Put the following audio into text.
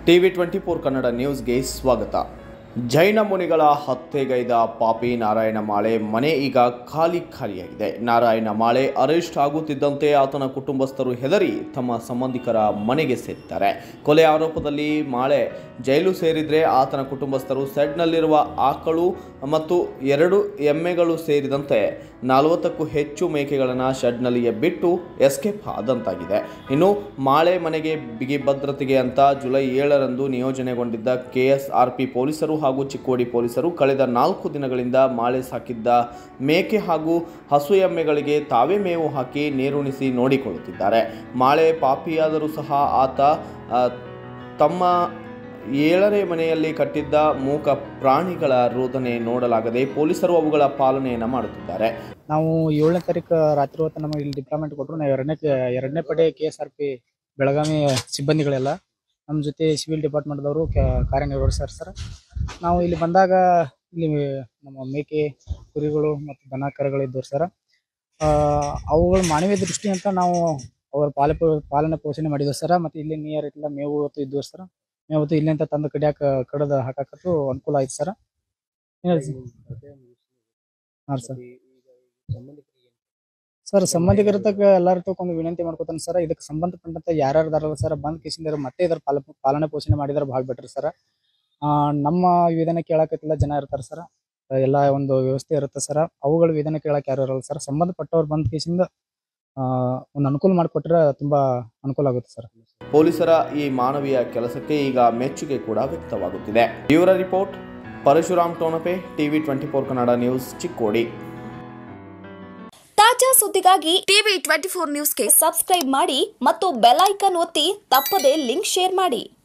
TV twenty four Kannada ನ್ಯೂಸ್ಗೆ ಸ್ವಾಗತ ಜೈನ ಮುನಿಗಳ ಹತ್ಯೆಗೈದ ಪಾಪಿ ನಾರಾಯಣ ಮಾಳೆ ಮನೆ ಈಗ ಖಾಲಿ ಖಾಲಿಯಾಗಿದೆ ನಾರಾಯಣ ಮಾಳೆ ಅರೆಸ್ಟ್ ಆಗುತ್ತಿದ್ದಂತೆ ಆತನ ಕುಟುಂಬಸ್ಥರು ಹೆದರಿ ತಮ್ಮ ಸಂಬಂಧಿಕರ ಮನೆಗೆ ಸೇರಿದ್ದಾರೆ ಕೊಲೆ ಆರೋಪದಲ್ಲಿ ಮಾಳೆ ಜೈಲು ಸೇರಿದ್ರೆ ಆತನ ಕುಟುಂಬಸ್ಥರು ಸೆಡ್ನಲ್ಲಿರುವ ಆಕಳು ಮತ್ತು ಎರಡು ಎಮ್ಮೆಗಳು ಸೇರಿದಂತೆ ನಲವತ್ತಕ್ಕೂ ಹೆಚ್ಚು ಮೇಕೆಗಳನ್ನು ಶೆಡ್ನಲ್ಲಿಯೇ ಬಿಟ್ಟು ಎಸ್ಕೇಪ್ ಆದಂತಾಗಿದೆ ಇನ್ನು ಮಾಳೆ ಮನೆಗೆ ಬಿಗಿ ಭದ್ರತೆಗೆ ಅಂತ ಜುಲೈ ಏಳರಂದು ನಿಯೋಜನೆಗೊಂಡಿದ್ದ ಕೆಎಸ್ಆರ್ಪಿ ಪೊಲೀಸರು ಹಾಗೂ ಚಿಕ್ಕೋಡಿ ಪೊಲೀಸರು ಕಳೆದ ನಾಲ್ಕು ದಿನಗಳಿಂದ ಮಾಳೆ ಸಾಕಿದ್ದ ಮೇಕೆ ಹಾಗೂ ಹಸು ಎಮ್ಮೆಗಳಿಗೆ ತಾವೇ ಮೇವು ಹಾಕಿ ನೀರುಣಿಸಿ ನೋಡಿಕೊಳ್ಳುತ್ತಿದ್ದಾರೆ ಮಾಳೆ ಪಾಪಿಯಾದರೂ ಸಹ ಆತ ಆ, ತಮ್ಮ ಏಳನೇ ಮನೆಯಲ್ಲಿ ಕಟ್ಟಿದ್ದ ಮೂಕ ಪ್ರಾಣಿಗಳ ರೋದನೆ ನೋಡಲಾಗದೆ ಪೊಲೀಸರು ಅವುಗಳ ಪಾಲನೆಯನ್ನು ಮಾಡುತ್ತಿದ್ದಾರೆ ನಾವು ಏಳನೇ ತಾರೀಕು ರಾತ್ರಿ ಹೊತ್ತು ನಮಗೆ ಇಲ್ಲಿ ಡಿಪ್ಲಾಯ್ಮೆಂಟ್ ಕೊಟ್ಟರು ನಾವು ಎರಡನೇ ಎರಡನೇ ಪಡೆ K S R P Belagavi ಸಿಬ್ಬಂದಿಗಳೆಲ್ಲ ನಮ್ಮ ಜೊತೆ ಸಿವಿಲ್ ಡಿಪಾರ್ಟ್ಮೆಂಟ್ದವರು ಕಾರ್ಯನಿರ್ವಹಿಸ್ತಾರೆ ಸರ್ ನಾವು ಇಲ್ಲಿ ಬಂದಾಗ ಇಲ್ಲಿ ನಮ್ಮ ಮೇಕೆ ಕುರಿಗಳು ಮತ್ತು ದನ ಕರುಗಳು ಇದ್ದವು ಸರ್ ಅವುಗಳ ಮಾನವೀಯ ದೃಷ್ಟಿ ಅಂತ ನಾವು ಅವರ ಪಾಲ ಪಾಲನೆ ಪೋಷಣೆ ಮಾಡಿದ್ವಿ ಸರ್ ಮತ್ತು ಇಲ್ಲಿ ನಿಯರ್ ಇಲ್ಲ ಮೇವು ಹೊತ್ತು ಇದ್ವು ಸರ್ ಮೇವು ಹೊತ್ತು ಇಲ್ಲಿಂದ ತಂದು ಕಡಿಯಾಕ ಕಡದ ಹಾಕಾಕತ್ತು ಅನುಕೂಲ ಆಯ್ತು ಸರ್ ಹೇಳಿ ಹಾಂ ಸರ್ ಸರ್ ಸಂಬಂಧಿಕರ ತಕ್ಕ ಎಲ್ಲರ ತಕ್ಕ ಒಂದು ವಿನಂತಿ ಮಾಡ್ಕೊತಾನೆ ಸರ್ ಇದಕ್ಕೆ ಸಂಬಂಧಪಟ್ಟಂತೆ ಯಾರ್ಯಾರು ಇದಾರಲ್ಲ ಸರ್ ಬಂದ್ ಕಿಸಿಂದ ಮತ್ತೆ ಇದರ ಪಾಲ ಪಾಲನೆ ಪೋಷಣೆ ಮಾಡಿದ್ರೆ ಭಾಳ ಬೆಟರ್ ಸರ್ ನಮ್ಮ ವಿಧಾನ ಕೇಳಕತ್ತಿಲ್ಲ ಜನ ಇರ್ತಾರೆ ಸರ್ ಎಲ್ಲ ಒಂದು ವ್ಯವಸ್ಥೆ ಇರುತ್ತೆ ಸರ್ ಅವುಗಳ ವಿಧಾನ ಕೇಳಕ್ ಯಾರು ಇರಲ್ಲ ಸರ್ ಸಂಬಂಧಪಟ್ಟವ್ರು ಬಂದ್ ಕಿಸಿಂದ ಒಂದು ಅನುಕೂಲ ಮಾಡಿಕೊಟ್ರೆ ತುಂಬಾ ಅನುಕೂಲ ಆಗುತ್ತೆ ಸರ್ ಪೊಲೀಸರ ಈ ಮಾನವೀಯ ಕೆಲಸಕ್ಕೆ ಈಗ ಮೆಚ್ಚುಗೆ ಕೂಡ ವ್ಯಕ್ತವಾಗುತ್ತಿದೆ ಇವರ report Parashuram Tonape TV twenty four Kannada news Chikkodi ತಾಜಾ ಸುದ್ದಿಗಾಗಿ ಟಿವಿ ಟ್ವೆಂಟಿ ಫೋರ್ ನ್ಯೂಸ್ಗೆ ಸಬ್ಸ್ಕ್ರೈಬ್ ಮಾಡಿ ಮತ್ತು ಬೆಲ್ ಐಕಾನ್ ಒತ್ತಿ ತಪ್ಪದೇ ಲಿಂಕ್ ಶೇರ್ ಮಾಡಿ